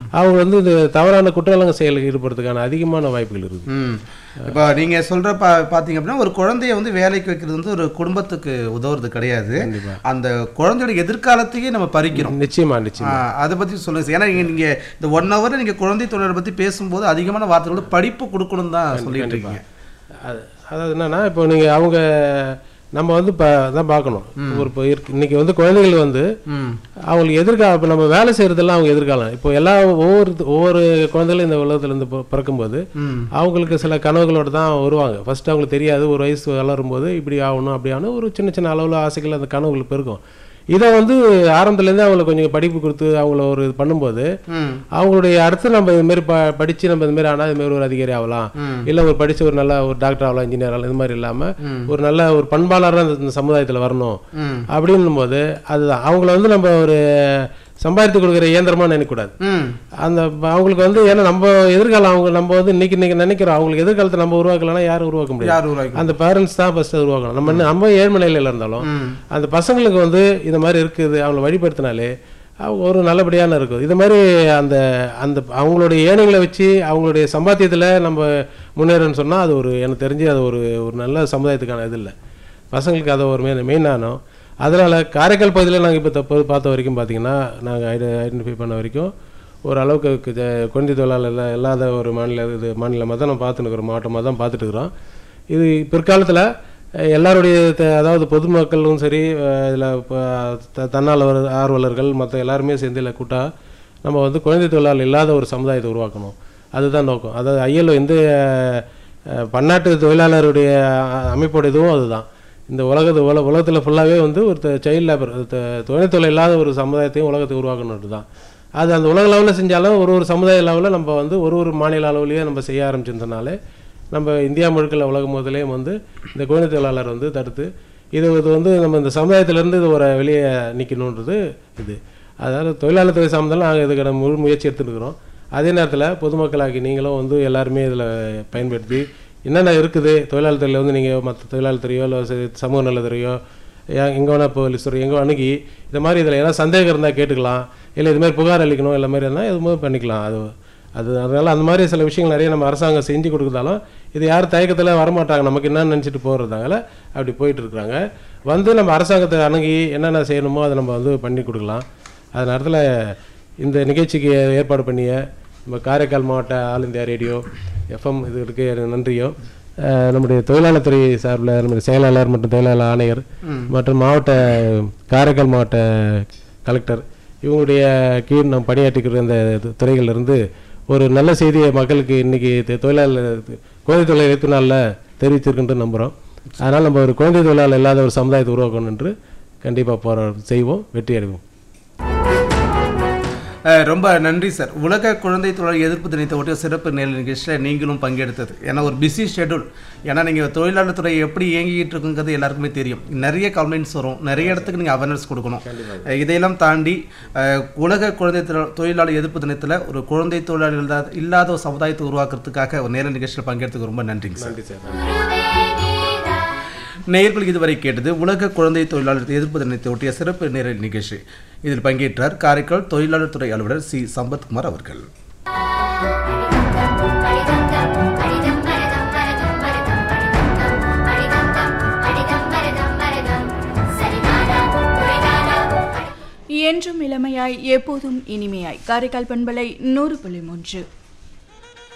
அவங்க வந்து இந்த தவறான குற்றலங்க செயலுக்கு ஈடுபடுறதுக்கான அதிகமான வாய்ப்புகள் இருக்குது ம் இப்போ நீங்கள் சொல்கிற பா பார்த்தீங்க அப்படின்னா ஒரு குழந்தைய வந்து வேலைக்கு வைக்கிறது வந்து ஒரு குடும்பத்துக்கு உதவுறது கிடையாது அந்த குழந்தையோட எதிர்காலத்தையே நம்ம பறிக்கிறோம் நிச்சயமா நிச்சயம் ஆ, அதை பற்றி சொல்லுங்க சார் ஏன்னா நீங்கள் நீங்கள் இந்த ஒன் ஹவர் நீங்கள் குழந்தை தொழிலை பற்றி பேசும்போது அதிகமான வார்த்தைகளோட படிப்பு கொடுக்கணும் தான் சொல்லிட்டு இருக்கீங்க அது அதாவது என்னன்னா இப்போ நீங்கள் அவங்க நம்ம வந்து இப்போ தான் பார்க்கணும் ஒரு இப்போ இருக்கு இன்னைக்கு வந்து குழந்தைகள் வந்து ம் அவங்களுக்கு எதிர்காலம் இப்போ நம்ம வேலை செய்கிறதெல்லாம் அவங்க எதிர்காலம் இப்போ எல்லா ஒவ்வொரு ஒவ்வொரு குழந்தைகளும் இந்த உலகத்துல இருந்து பி- பிறக்கும்போது ம் அவங்களுக்கு சில கனவுகளோட தான் வருவாங்க ஃபர்ஸ்ட் அவங்களுக்கு தெரியாது ஒரு வயசு வளரும்போது இப்படி ஆகணும் அப்படி ஆகணும் ஒரு சின்ன சின்ன அளவில் ஆசைகள் அந்த கனவுகள் பெருக்கும் இதை வந்து ஆரம்பத்துலேருந்து அவங்களுக்கு கொஞ்சம் படிப்பு கொடுத்து அவங்கள ஒரு இது பண்ணும்போது ம் அவங்களுடைய அடுத்து நம்ம இது மாதிரி ப படித்து நம்ம இது மாதிரி ஆனால் இது மாதிரி ஒரு அதிகாரி ஆகலாம் ம். இல்லை ஒரு படித்து ஒரு நல்ல ஒரு டாக்டர் ஆகலாம் இன்ஜினியர் ஆகலாம் இது மாதிரி இல்லாமல் ம். ஒரு நல்ல ஒரு பண்பாளராக இந்த- இந்த சமுதாயத்தில் வரணும் ம் அப்படின்னும் போது அதுதான் அவங்கள வந்து நம்ம ஒரு சம்பாதித்து கொடுக்குற இயந்திரமா நினைக்கக்கூடாது ம் அந்த ப- அவங்களுக்கு வந்து ஏன்னா நம்ம எதிர்காலம் அவங்க நம்ம வந்து இன்னைக்கு இன்னைக்கு நினைக்கிறோம் அவங்களுக்கு எதிர்காலத்தை நம்ம உருவாக்கலன்னா யாரும் உருவாக்க முடியாது யார் உருவாக்கி அந்த பேரண்ட்ஸ் தான் ஃபர்ஸ்ட் உருவாக்கணும் நம்ம இன்னும் நம்ம ஏழ்மை நிலையில இருந்தாலும் ம் அந்த பசங்களுக்கு வந்து இந்த மாதிரி இருக்குது அவங்கள வழிபடுத்தினாலே அவங்க ஒரு நல்லபடியான இருக்கும் இது மாதிரி அந்த அந்த அவங்களுடைய ஏனைகளை வச்சு அவங்களுடைய சம்பாத்தியத்தில் நம்ம முன்னேறன்னு சொன்னால் அது ஒரு எனக்கு தெரிஞ்சு அது ஒரு ஒரு நல்ல சமுதாயத்துக்கான இது இல்லை பசங்களுக்கு அதை ஒரு மெயின் மெயினானோம் அதனால் காரைக்கால் பகுதியில் நாங்கள் இப்போ தப்பு பார்த்த வரைக்கும் பார்த்தீங்கன்னா நாங்கள் ஐட ஐடென்டிஃபை பண்ண வரைக்கும் ஓரளவுக்கு கு- ஜ- குழந்தை தொழிலாளர் இல்ல- இல்லாத ஒரு மாநில இது மாநிலமாக தான் நம்ம பார்த்துன்னு இருக்கிறோம் மாவட்டமாக தான் பார்த்துட்டு இருக்கிறோம் இது பிற்காலத்தில் அஹ் எல்லாருடைய த- அதாவது பொதுமக்களும் சரி இதில் தன்னார்வலர் ஆர்வலர்கள் மற்ற எல்லாருமே சேர்ந்து இல்லை கூட்டா நம்ம வந்து குழந்தை தொழிலாளர் இல்லாத ஒரு சமுதாயத்தை உருவாக்கணும் அதுதான் நோக்கம் அதாவது ஐஎல்ஓ எந்த அஹ், பன்னாட்டு தொழிலாளருடைய அஹ், அமைப்போட இதுவும் அதுதான் இந்த உலகத்து உல உலகத்தில் ஃபுல்லாகவே வந்து ஒரு சைல்ட் லேபர் தொழில் தொழில் இல்லாத ஒரு சமுதாயத்தையும் உலகத்தை உருவாக்கணுன்றது தான் அது அந்த உலக லெவலில் செஞ்சாலும் ஒரு ஒரு சமுதாய லெவலில் நம்ம வந்து ஒரு ஒரு மாநில அளவுலேயே நம்ம செய்ய ஆரம்பிச்சிருந்தனாலே நம்ம இந்தியா முழுக்கல உலகம் முதலையும் வந்து இந்த குழந்தை தொழிலாளர் வந்து தடுத்து இது இது வந்து நம்ம இந்த சமுதாயத்திலேருந்து இது ஒரு வெளியே நிற்கணுன்றது இது அதாவது தொழிலாளர் துறை சார்ந்தாலும் நாங்கள் இதுக்கான முழு முயற்சி எடுத்துட்டு இருக்கிறோம் அதே நேரத்தில் பொதுமக்களாகி நீங்களும் வந்து எல்லாருமே இதில் பயன்படுத்தி என்னென்ன இருக்குது தொழிலாளர் துறையில் வந்து நீங்கள் மற்ற தொழிலாளர் துறையோ இல்லை ச- சமூக நலத்துறையோ எங்கே வேணால் போலீஸ் துறை எங்கே அணுகி இந்த மாதிரி இதில் ஏதாவது சந்தேகம் இருந்தால் கேட்டுக்கலாம் இல்லை இது மாதிரி புகார் அளிக்கணும் இல்லை மாதிரி இருந்தால் இது மாதிரி பண்ணிக்கலாம் அது அது அதனால் அந்த மாதிரி சில விஷயங்கள் நிறைய நம்ம அரசாங்கம் செஞ்சு கொடுக்குறதாலும் இது யாரும் தயக்கத்தில் வரமாட்டாங்க நமக்கு என்னன்னு நினச்சிட்டு போகிறதால அப்படி போயிட்டு இருக்கிறாங்க வந்து நம்ம அரசாங்கத்தை அணுகி என்னென்ன செய்யணுமோ அதை நம்ம வந்து பண்ணி கொடுக்கலாம் அது நேரத்தில் இந்த நிகழ்ச்சிக்கு ஏற்பாடு பண்ணிய நம்ம காரைக்கால் மாவட்ட ஆல் இந்தியா ரேடியோ எஃப்எம் இதுக்கு நன்றியும் அஹ் நம்முடைய தொழிலாளர் துறை சார்பில் நம்முடைய செயலாளர் மற்றும் தொழிலாளர் ஆணையர் மற்றும் மாவட்ட காரைக்கால் மாவட்ட கலெக்டர் இவங்களுடைய கீழ் நாம் பணியாற்றிக்கிற இந்த து- துறைகள்ல இருந்து ஒரு நல்ல செய்தியை மக்களுக்கு இன்னைக்கு தி- தொழிலாளர் குழந்தை தொழிலாளர் எதிர்ப்பு நாளில் தெரிவிச்சிருக்குன்ட்டு நம்புகிறோம் அதனால் நம்ம ஒரு குழந்தை தொழிலாளர் இல்லாத ஒரு சமுதாயத்தை உருவாக்கணும் என்று கண்டிப்பாக போராட்டம் செய்வோம் வெற்றி அடைவோம் அஹ், ரொம்ப நன்றி சார் உலக குழந்தை தொழிலாளர் எதிர்ப்பு தினத்தை ஒட்டிய சிறப்பு நேரல் நிகழ்ச்சியில் நீங்களும் பங்கெடுத்தது ஏன்னா ஒரு பிஸி ஷெட்யூல் ஏன்னா நீங்கள் தொழிலாளர் துறை எப்படி இயங்கிட்டு இருக்குங்கிறது எல்லாருக்குமே தெரியும் நிறைய கம்ப்ளைண்ட்ஸ் வரும் நிறைய இடத்துக்கு நீங்கள் அவேர்னஸ் கொடுக்கணும் அஹ், இதையெல்லாம் தாண்டி அஹ், உலக குழந்தை தொழிலா- தொழிலாளர் எதிர்ப்பு தினத்தில் ஒரு குழந்தை தொழிலாளர் இல்லாத இல்லாத ஒரு சமுதாயத்தை உருவாக்குறதுக்காக ஒரு நேரல் நிகழ்ச்சியில் பங்கெடுத்துக்கு ரொம்ப நன்றிங்க சார் நன்றி சார் நேயர்கள் இதுவரை கேட்டது உலக குழந்தை தொழிலாளர் எதிர்ப்பு தினத்தை ஒட்டிய சிறப்பு நேரல் நிகழ்ச்சி இதில் பங்கேற்றார் காரைக்கால் தொழிலாளர் துறை அலுவலர் சி சம்பத்குமார் அவர்கள் என்றும் இளமையாய் எப்போதும் இனிமையாய் காரைக்கால் பண்பலை நூறு புள்ளி மூன்று